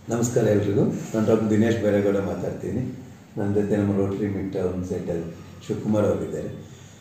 ನಮಸ್ಕಾರ ಎಲ್ರಿಗೂ ನಾನು ಡಾಕ್ಟರ್ ದಿನೇಶ್ ಬೈರೇಗೌಡ ಮಾತಾಡ್ತೀನಿ ನನ್ನ ಜೊತೆ ನಮ್ಮ Rotary mid town centre Shivakumar ಅವರಿದ್ದಾರೆ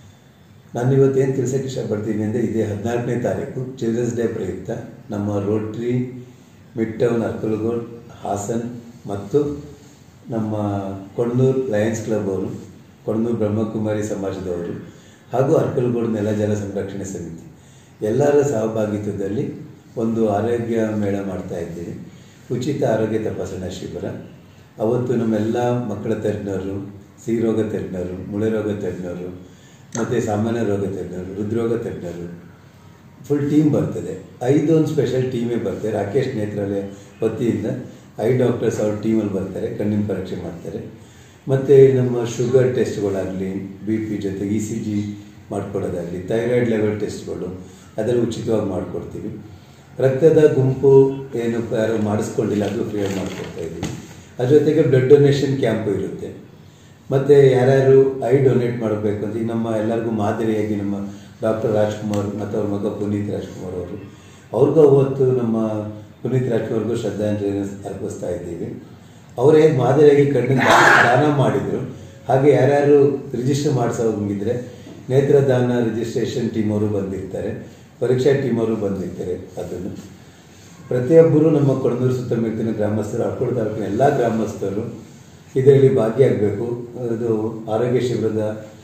ನಾನು ಇವತ್ತು ಏನು ತಿಳಿಸೋಕ್ಕೆ ಇಷ್ಟಪಡ್ತೀನಿ ಅಂದರೆ ಇದೇ ಹದಿನಾಲ್ಕನೇ ತಾರೀಕು ಚಿಲ್ಡ್ರನ್ಸ್ ಡೇ ಪ್ರಯುಕ್ತ ನಮ್ಮ Rotary mid town Arkalgud Hassan ಮತ್ತು ನಮ್ಮ ಕೊಣ್ಣೂರು ಲಯನ್ಸ್ ಕ್ಲಬ್ ಅವರು ಕೊಣ್ಣೂರು ಬ್ರಹ್ಮಕುಮಾರಿ ಸಮಾಜದವರು ಹಾಗೂ ಅರ್ಕಲಗೋಡು ನೆಲ ಜಲ ಸಂರಕ್ಷಣೆ ಸಮಿತಿ ಎಲ್ಲರ ಸಹಭಾಗಿತ್ವದಲ್ಲಿ ಒಂದು ಆರೋಗ್ಯ ಮೇಳ ಮಾಡ್ತಾ ಇದ್ದೀವಿ ಉಚಿತ ಆರೋಗ್ಯ ತಪಾಸಣಾ ಶಿಬಿರ ಅವತ್ತು ನಮ್ಮೆಲ್ಲ ಮಕ್ಕಳ ತಜ್ಞರು ಸಿಹಿರೋಗ ತಜ್ಞರು ಮುಳೆ ರೋಗ ತಜ್ಞರು ಮತ್ತು ಸಾಮಾನ್ಯ ರೋಗ ತಜ್ಞರು ಹೃದ್ರೋಗ ತಜ್ಞರು ಫುಲ್ ಟೀಮ್ ಬರ್ತದೆ ಐದು ಒಂದು ಸ್ಪೆಷಲ್ ಟೀಮೇ ಬರ್ತಾರೆ ರಾಕೇಶ್ ನೇತ್ರಾಲಯ ವತಿಯಿಂದ ಐ ಡಾಕ್ಟರ್ಸ್ ಅವ್ರ ಟೀಮಲ್ಲಿ ಬರ್ತಾರೆ ಕಣ್ಣಿನ ಪರೀಕ್ಷೆ ಮಾಡ್ತಾರೆ ಮತ್ತು ನಮ್ಮ ಶುಗರ್ ಟೆಸ್ಟ್ಗಳಾಗಲಿ ಬಿ ಪಿ ಜೊತೆಗೆ ಇ ಸಿ ಜಿ ಮಾಡ್ಕೊಡೋದಾಗಲಿ ಥೈರಾಯ್ಡ್ ಲೆವೆಲ್ ಟೆಸ್ಟ್ಗಳು ಅದೆಲ್ಲ ಉಚಿತವಾಗಿ ಮಾಡಿಕೊಡ್ತೀವಿ ರಕ್ತದ ಗುಂಪು ಏನು ಯಾರು ಮಾಡಿಸ್ಕೊಂಡಿಲ್ಲ ಅದು ಫ್ರೀಯಾಗಿ ಮಾಡಿಕೊಡ್ತಾ ಇದ್ದೀವಿ ಅದ್ರ ಜೊತೆಗೆ ಬ್ಲಡ್ ಡೊನೇಷನ್ ಕ್ಯಾಂಪು ಇರುತ್ತೆ ಮತ್ತು ಯಾರ್ಯಾರು ಐ ಡೊನೇಟ್ ಮಾಡಬೇಕು ಅಂತ ಈಗ ನಮ್ಮ ಎಲ್ಲರಿಗೂ ಮಾದರಿಯಾಗಿ ನಮ್ಮ ಡಾಕ್ಟರ್ ರಾಜ್ಕುಮಾರ್ ಮತ್ತು ಅವ್ರ ಮಗ ಪುನೀತ್ ರಾಜ್ಕುಮಾರ್ ಅವರು ಅವ್ರಿಗೂ ಅವತ್ತು ನಮ್ಮ ಪುನೀತ್ ರಾಜ್ಕುಮಾರ್ಗೂ ಶ್ರದ್ಧಾಂಜಲಿ ಅರ್ಪಿಸ್ತಾ ಇದ್ದೀವಿ ಅವ್ರು ಹೇಗೆ ಮಾದರಿಯಾಗಿ ಕಣ್ಣಿನ ದಾನ ದಾನ ಮಾಡಿದರು ಹಾಗೆ ಯಾರ್ಯಾರು ರಿಜಿಸ್ಟರ್ ಮಾಡಿಸೋಂಗಿದ್ರೆ ನೇತ್ರದಾನ ರಿಜಿಸ್ಟ್ರೇಷನ್ ಟೀಮ್ ಅವರು ಬಂದಿರ್ತಾರೆ ಪರೀಕ್ಷಾ ಟೀಮ್ ಅವರು ಬಂದಿರ್ತಾರೆ ಅದನ್ನು ಪ್ರತಿಯೊಬ್ಬರು ನಮ್ಮ ಕೊಡನೂರು ಸುತ್ತಮುತ್ತಲಿನ ಗ್ರಾಮಸ್ಥರು ಅರ್ಕೋಡು ತಾಲೂಕಿನ ಎಲ್ಲ ಗ್ರಾಮಸ್ಥರು ಇದರಲ್ಲಿ ಭಾಗಿಯಾಗಬೇಕು ಅದು ಆರೋಗ್ಯ ಶಿಬಿರದ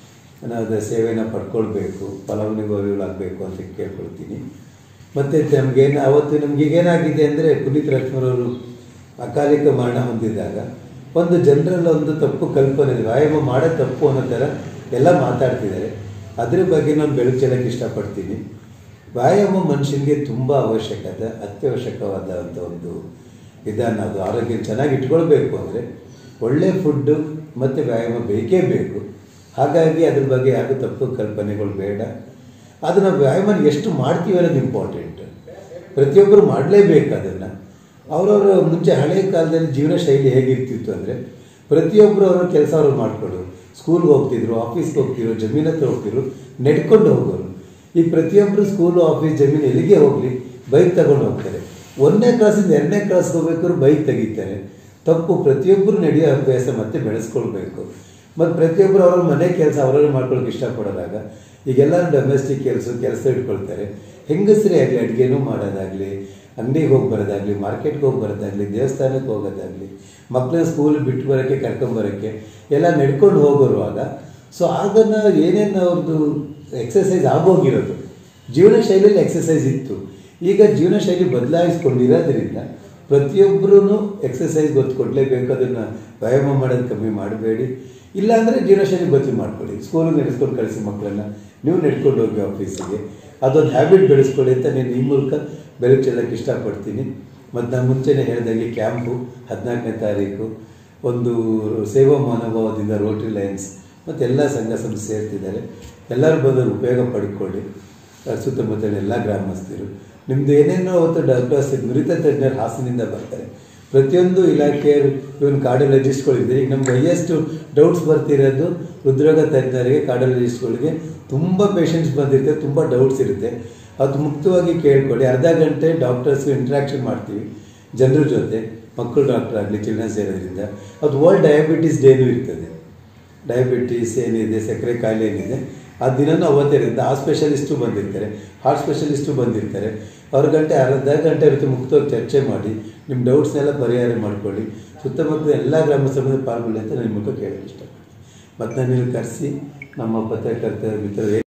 ಅದ ಸೇವೆಯನ್ನು ಪಡ್ಕೊಳ್ಬೇಕು ಫಲಾನುಭವಿಗಳಾಗಬೇಕು ಅಂತ ಕೇಳ್ಕೊಳ್ತೀನಿ ಮತ್ತು ನಮಗೇನು ಅವತ್ತು ನಮ್ಗೆ ಏನಾಗಿದೆ ಅಂದರೆ ಪುನೀತ್ ರಾಜ್ಕುಮಾರ್ ಅವರು ಅಕಾಲಿಕ ಮರಣ ಹೊಂದಿದಾಗ ಒಂದು ಜನರಲ್ ಒಂದು ತಪ್ಪು ಕಲ್ಪನೆ ಇದೆ. ವ್ಯಾಯಾಮ ಮಾಡೋ ತಪ್ಪು ಅನ್ನೋ ಥರ ಎಲ್ಲ ಮಾತಾಡ್ತಿದ್ದಾರೆ ಅದ್ರ ಬಗ್ಗೆ ನಾನು ಬೆಳಕು ಚೆಲ್ಲಕ್ಕೆ ಇಷ್ಟಪಡ್ತೀನಿ ವ್ಯಾಯಾಮ ಮನುಷ್ಯನಿಗೆ ತುಂಬ ಅವಶ್ಯಕತೆ ಅತ್ಯವಶ್ಯಕವಾದಂಥ ಒಂದು ವಿಧಾನ ಅದು ಆರೋಗ್ಯ ಚೆನ್ನಾಗಿ ಇಟ್ಕೊಳ್ಬೇಕು ಅಂದರೆ ಒಳ್ಳೆ ಫುಡ್ಡು ಮತ್ತು ವ್ಯಾಯಾಮ ಬೇಕೇ ಬೇಕು ಹಾಗಾಗಿ ಅದ್ರ ಬಗ್ಗೆ ಯಾವುದು ತಪ್ಪು ಕಲ್ಪನೆಗಳು ಬೇಡ ಅದನ್ನು ವ್ಯಾಯಾಮ ಎಷ್ಟು ಮಾಡ್ತೀವಿ ಅನ್ನೋದು ಇಂಪಾರ್ಟೆಂಟ್ ಪ್ರತಿಯೊಬ್ಬರು ಮಾಡಲೇಬೇಕು ಅದನ್ನು ಅವರವರ ಮುಂಚೆ ಹಳೆಯ ಕಾಲದಲ್ಲಿ ಜೀವನ ಶೈಲಿ ಹೇಗಿರ್ತಿತ್ತು ಅಂದರೆ ಪ್ರತಿಯೊಬ್ಬರು ಅವರ ಕೆಲಸ ಅವರು ಮಾಡಿಕೊಡೋರು ಸ್ಕೂಲ್ಗೆ ಹೋಗ್ತಿದ್ರು ಆಫೀಸ್ಗೆ ಹೋಗ್ತಿದ್ರು ಜಮೀನ್ ಹತ್ರ ಹೋಗ್ತಿದ್ರು ನೆಡ್ಕೊಂಡು ಹೋಗೋರು ಈ ಪ್ರತಿಯೊಬ್ಬರು ಸ್ಕೂಲು ಆಫೀಸ್ ಜಮೀನು ಎಲ್ಲಿಗೆ ಹೋಗಲಿ ಬೈಕ್ ತಗೊಂಡು ಹೋಗ್ತಾರೆ ಒಂದನೇ ಕ್ಲಾಸಿಂದ ಎರಡನೇ ಕ್ಲಾಸ್ಗೆ ಹೋಗ್ಬೇಕಾದ್ರು ಬೈಕ್ ತೆಗಿತಾರೆ ತಪ್ಪು ಪ್ರತಿಯೊಬ್ಬರು ನಡೆಯೋ ಅಭ್ಯಾಸ ಮತ್ತೆ ಬೆಳೆಸ್ಕೊಳ್ಬೇಕು ಮತ್ತು ಪ್ರತಿಯೊಬ್ಬರು ಅವ್ರ ಮನೆ ಕೆಲಸ ಅವರವ್ರು ಮಾಡ್ಕೊಳಕ್ಕೆ ಇಷ್ಟಪಡೋದಾಗ ಈಗೆಲ್ಲ ಡೊಮೆಸ್ಟಿಕ್ ಕೆಲಸ ಕೆಲಸ ಇಟ್ಕೊಳ್ತಾರೆ ಹೆಂಗಸರೇ ಆಗಲಿ ಅಡುಗೆನೂ ಮಾಡೋದಾಗಲಿ ಅಂಗಡಿಗೆ ಹೋಗಿ ಬರೋದಾಗಲಿ ಮಾರ್ಕೆಟ್ಗೆ ಹೋಗಿ ಬರೋದಾಗಲಿ ದೇವಸ್ಥಾನಕ್ಕೆ ಹೋಗೋದಾಗಲಿ ಮಕ್ಕಳನ್ನ ಸ್ಕೂಲ್ ಬಿಟ್ಟು ಬರೋಕ್ಕೆ ಕರ್ಕೊಂಬರೋಕ್ಕೆ ಎಲ್ಲ ನಡ್ಕೊಂಡು ಹೋಗೋರುವಾಗ ಸೊ ಅದನ್ನು ಏನೇನು ಅವ್ರದ್ದು ಎಕ್ಸಸೈಸ್ ಆಗೋಗಿರೋದು ಜೀವನ ಶೈಲಿಯಲ್ಲಿ ಎಕ್ಸಸೈಸ್ ಇತ್ತು ಈಗ ಜೀವನ ಶೈಲಿ ಬದಲಾಯಿಸ್ಕೊಂಡಿರೋದ್ರಿಂದ ಪ್ರತಿಯೊಬ್ಬರೂ ಎಕ್ಸಸೈಸ್ ಗೊತ್ತು ಕೊಡಲೇಬೇಕು ಅದನ್ನು ವ್ಯಾಯಾಮ ಮಾಡೋದು ಕಮ್ಮಿ ಮಾಡಬೇಡಿ ಇಲ್ಲಾಂದರೆ ಜೀವನ ಶೈಲಿ ಬದಲು ಮಾಡ್ಕೊಳ್ಳಿ ಸ್ಕೂಲಿಗೆ ನಡೆಸ್ಕೊಂಡು ಕಳಿಸಿ ಮಕ್ಕಳನ್ನ ನೀವು ನಡ್ಕೊಂಡು ಹೋಗಿ ಆಫೀಸಿಗೆ ಅದೊಂದು ಹ್ಯಾಬಿಟ್ ಬೆಳೆಸ್ಕೊಳ್ಳಿ ಅಂತ ನಾನು ಈ ಮೂಲಕ ಬೆಳಕು ಚೆಲ್ಲಕ್ಕೆ ಇಷ್ಟಪಡ್ತೀನಿ ಮತ್ತು ನಾನು ಮುಂಚೆನೇ ಹೇಳಿದಾಗೆ ಕ್ಯಾಂಪು ಹದಿನಾಲ್ಕನೇ ತಾರೀಕು ಒಂದು ಸೇವಾ ಮನೋಭಾವದಿಂದ ರೋಟರಿ ಲೈನ್ಸ್ ಮತ್ತು ಎಲ್ಲ ಸಂಘ ಸಂಸ್ಥೆ ಸೇರ್ತಿದ್ದಾರೆ ಎಲ್ಲರೂ ಬಂದು ಉಪಯೋಗ ಪಡ್ಕೊಳ್ಳಿ ಅಹ್ ಸುತ್ತಮುತ್ತಲಿನ ಎಲ್ಲ ಗ್ರಾಮಸ್ಥರು ನಿಮ್ಮದು ಏನೇನೋ ಅವತ್ತು ಡಾಕ್ಟರ್ಸ್ ನುರಿತ ತಜ್ಞರು ಹಾಸನಿಂದ ಬರ್ತಾರೆ ಪ್ರತಿಯೊಂದು ಇಲಾಖೆಯವರು ಇವನ್ ಕಾರ್ಡಿಯಾಲಜಿಸ್ಟ್ಗಳಿದ್ದಾರೆ ಈಗ ನಮ್ಗೆ ಹೈಯೆಸ್ಟ್ ಡೌಟ್ಸ್ ಬರ್ತಿರೋದು ಹೃದ್ರೋಗ ತಜ್ಞರಿಗೆ ಕಾರ್ಡಿಯಾಲಜಿಸ್ಟ್ಗಳಿಗೆ ತುಂಬ ಪೇಷಂಟ್ಸ್ ಬಂದಿರ್ತಾರೆ ತುಂಬ ಡೌಟ್ಸ್ ಇರುತ್ತೆ ಅದು ಮುಕ್ತವಾಗಿ ಕೇಳ್ಕೊಳ್ಳಿ ಅರ್ಧ ಗಂಟೆ ಡಾಕ್ಟರ್ಸ್ ಇಂಟ್ರಾಕ್ಷನ್ ಮಾಡ್ತೀವಿ ಜನರ ಜೊತೆ ಮಕ್ಕಳು ಡಾಕ್ಟರ್ ಆಗಲಿ ಚಿಲ್ಡ್ರನ್ಸ್ ಇರೋದ್ರಿಂದ ಅದು ವರ್ಲ್ಡ್ ಡಯಾಬಿಟಿಸ್ ಡೇನೂ ಇರ್ತದೆ ಡಯಾಬಿಟೀಸ್ ಏನಿದೆ ಸಕ್ಕರೆ ಕಾಯಿಲೆ ಏನಿದೆ ಆ ದಿನನೂ ಅವತ್ತೇ ಇರುತ್ತೆ ಆ ಸ್ಪೆಷಲಿಸ್ಟು ಬಂದಿರ್ತಾರೆ ಹಾರ್ಟ್ ಸ್ಪೆಷಲಿಸ್ಟು ಬಂದಿರ್ತಾರೆ ಅವ್ರ ಗಂಟೆ ಅರ್ಧ ಗಂಟೆ ಇರುತ್ತೆ ಮುಕ್ತವಾಗಿ ಚರ್ಚೆ ಮಾಡಿ ನಿಮ್ಮ ಡೌಟ್ಸ್ನೆಲ್ಲ ಪರಿಹಾರ ಮಾಡ್ಕೊಳ್ಳಿ ಸುತ್ತಮುತ್ತ ಎಲ್ಲ ಗ್ರಾಮಸ್ಥರ ಪಾಲ್ಗೊಳ್ಳಿ ಅಂತ ನಾನು ನಿಮಗೆ ಕೇಳೋಕ್ಕೆ ಇಷ್ಟಪಡ್ತೀನಿ ಮತ್ತು ನಾನು ಇಲ್ಲಿ ಕರೆಸಿ ನಮ್ಮ ಪತ್ರಕರ್ತ ಮಿತ್ರರು